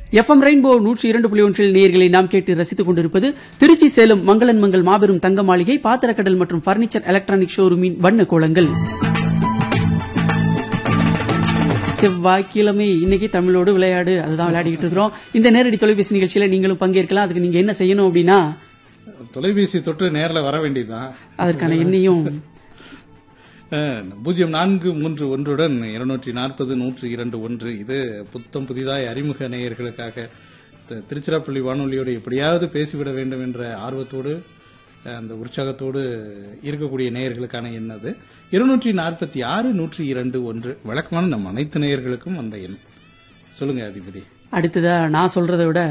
FM rainbow நூற்றி இரண்டு புள்ளி ஒன்றில் நேயர்களை நாம் கேட்டு ரசித்துக் கொண்டிருப்பது திருச்சி சேலம் மங்களன் மங்கள் மாபெரும் தங்க மாளிகை பாத்திரக்கடல் மற்றும் பர்னிச்சர் எலக்ட்ரானிக் ஷோரூமின் வண்ண கோலங்கள் செவ்வாய்க்கிழமை இன்னைக்கு தமிழோடு விளையாடு அதுதான் விளையாடிக்கிட்டு இருக்கிறோம் இந்த நேரடி தொலைபேசி நிகழ்ச்சியில நீங்களும் பங்கேற்கலாம் அதுக்கு நீங்க என்ன செய்யணும் அப்படின்னா தொலைபேசி தொட்டு நேர்ல வர வேண்டியதுதான் அதற்கான எண்ணையும் அஹ், பூஜ்ஜியம் நான்கு மூன்று ஒன்றுடன் இருநூற்றி நாற்பது நூற்றி இரண்டு ஒன்று இது புத்தம் புதிதாய் அறிமுக நேயர்களுக்காக தி- திருச்சிராப்பள்ளி வானொலியோடு எப்படியாவது பேசிவிட வேண்டும் என்ற ஆர்வத்தோடு அஹ், அந்த உற்சாகத்தோடு இருக்கக்கூடிய நேயர்களுக்கான எண் அது இருநூற்றி நாற்பத்தி ஆறு நூற்றி இரண்டு ஒன்று வழக்கமான நம் அனைத்து நேயர்களுக்கும் அந்த எண் சொல்லுங்க அதிபதி அடுத்ததா நான் சொல்றதை விட